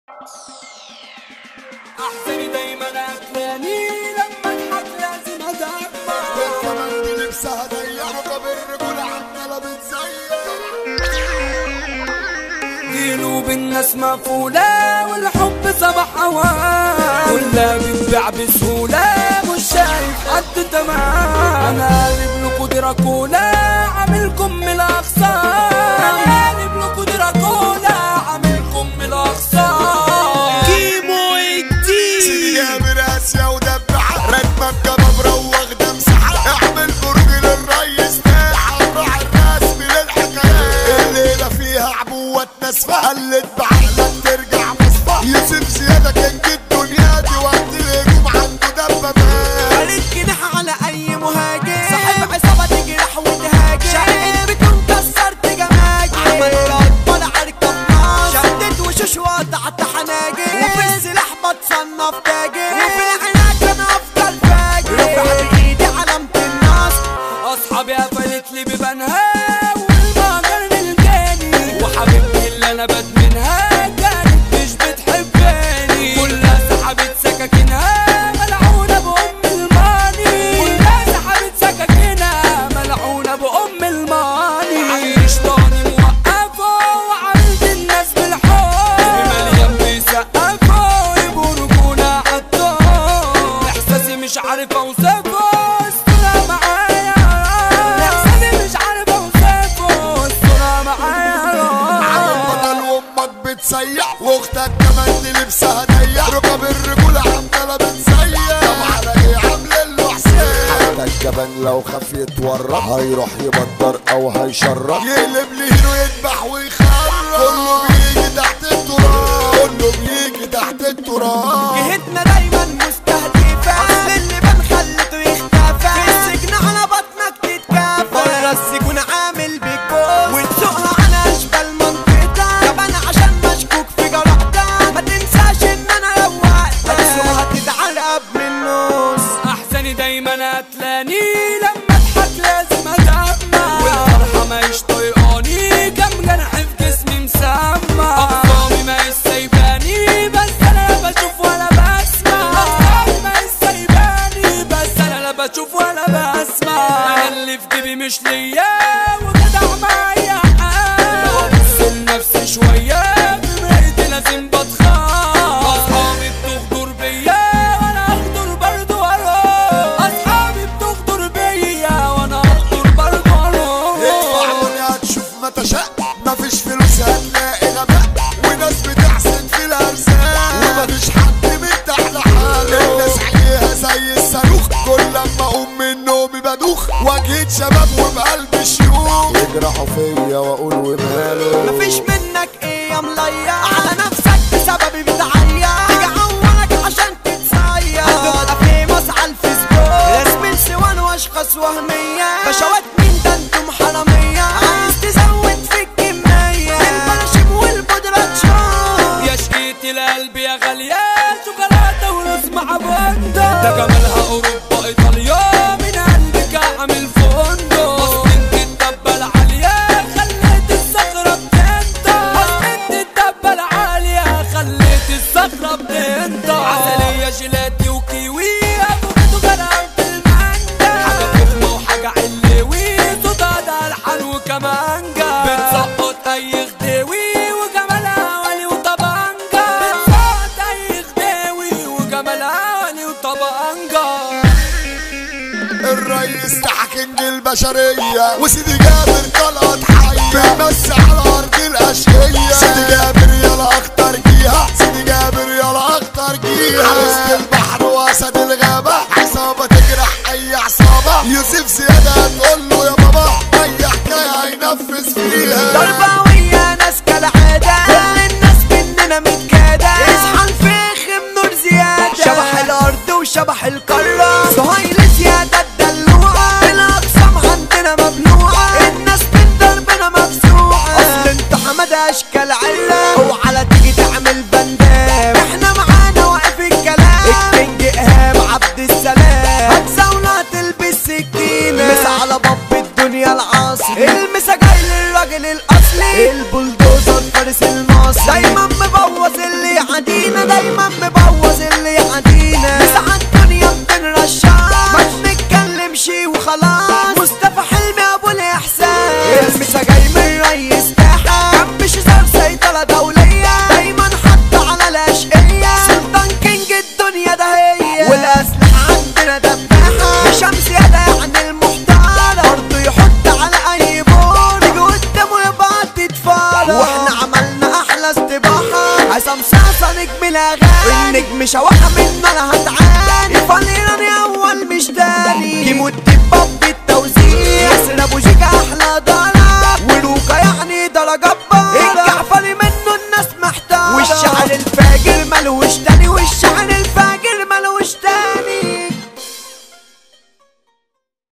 احزاني دايما اكلاني لما اضحك لازم ادمع والكمان دي لبسها ضيق ركب الرجولة عمالة بتزيق قلوب الناس مقفولة والحب صباح هواه كلها بتباع بسهولة مش شايف حد تمام انا قالب لكم دراكولا عاملكم من الاخصام انا قالب لكم دراكولا عاملكم من الاخصام كيمو سيدي جابر اسيا ودبعة راكبة بجبابرة واخدة مساحة اعمل برج للريس تاع الراعي الرسمي للحكايات الليلة فيها عبوة نسفة قلت بعقلك ترجع مصفى يوسف زيادة كان جد الدنيا دي وقت الهجوم عنده دبابات خليك جناح على اي مهاجم صاحب عصابه تجرح وتهاجم شقيت بتكون كسرت جماجم عملت اكبر اركب نار شدت وشوش وقطعت حناجر وفي السلاح بتصنف تاجر وفي العناك انا افضل فاجر رفعت ايدي علامة النصر اصحابي قفلت لي بيبانها والمهجر الجاني وحبيبتي اللي انا بدمنها كانت مش بتحبني كلها سحبت سكاكينها ملعونة بأم الماني كلها سحبت سكاكينها ملعونة بأم الماني عامل شطاني موقفه وعاملت الناس بالحب مليان بيسقفوا يبقوا رجولة عالطار احساسي مش عارف اوصفه استرها معايا احساسي مش عارف اوصفه استرها معايا عالم بطل وامك بتسيح واختك كمان دي لبسها ضيق ركب الرجولة عمالة بتسيح طب على ايه عامل له حسين حتى الجبان لو خاف يتورط هيروح يبدر او هيشرط يقلب لي هيرو يذبح ويخرب كله بيجي تحت التراب كله بيجي تحت التراب جهتنا دايما مستهدفة اصل اللي بنخلته يختفى في السجن على بطنك تتكافى بره السجون عامل بيكون وتسوقها على اشبال منطقتك طب انا عشان مشكوك في جرأتك ما تنساش ان انا روقتك هتسوقها تتعرقب من النص احزاني دايما قتلاني لما اضحك لازم ادمع والفرحه ماهيش طايقاني كم جرح في جسمي مسمع اقسامي ماهيش سايباني بس انا لا بشوف ولا بسمع اقسامي ماهيش سايباني بس انا لا بشوف ولا بسمع انا اللي في جيبي مش ليا وجدع معايا حال لو ابص لنفسي شويه بمرايتي لازم بتخاف اصحابي بتغدر بيا وانا اغدر برضه اروح اصحابي بتغدر بيا وانا اغدر برضه ادفع اروح دنيا هتشوف ما تشاء مفيش فلوس هتلاقي غباء وناس بتحسن في الارزاق ومفيش حد مرتاح لحاله الناس عليها زي الصاروخ كل لما اقوم من نومي بدوخ واجهة شباب وبقلب شيوخ يجرحوا فيا واقول وماله مفيش منك ايه يا مليا على نفسك بسببي بتعيا تيجي عورك عشان تتصير هتبقى فيموس على الفيسبوك رسم سوان واشخاص وهمية بشوات مين ده انتم حرامية عايز تزود في الكمية البرشيم والبودرة تشوف يا شقيتي القلب يا غالية شوكولاتة ورز مع بندق ده جمالها أوروبا إيطاليا من قلبك أعمل فندق أصل انت الدبة العالية خليت الصخرة بتنطق أصل انت الدبة العالية خليت الصخرة بتنطق عسلية جيلاتي وكيوي أفوكادو غرقان في المانجا حاجة فخمة وحاجة علوي صوتها ده ألحان وكمانجا بتسقط أي خديوي وجمالها ولي وطبنجة بتسقط أي خديوي وجمالها ولي وطبنجة الريس ده حكينج البشرية وسيدي جابر طلعت حية بيمس على أرض الأشقية سيدي جابر يلا أخطر جيها سيدي جابر يلا أخطر جيها وسط البحر وأسد الغابة عصابة تجرح أي عصابة يوسف زيادة هتقول له يا بابا أي حكاية هينفذ فيها ضرباوية ناس كالعادة كل الناس مننا متكادة اصحى الفخم نور زيادة شبح الأرض وشبح القارة سهيل زيادة الدلوعة الأقسام عندنا مبلوعة الناس من دربنا مفزوعة أصل انت حمادة أشكال علة وعلى تيجي نجم الاغاني النجم شواحة منه انا هتعاني فاليراني اول مش تاني كيمو الدباب بالتوزيع ياسر ابو جيك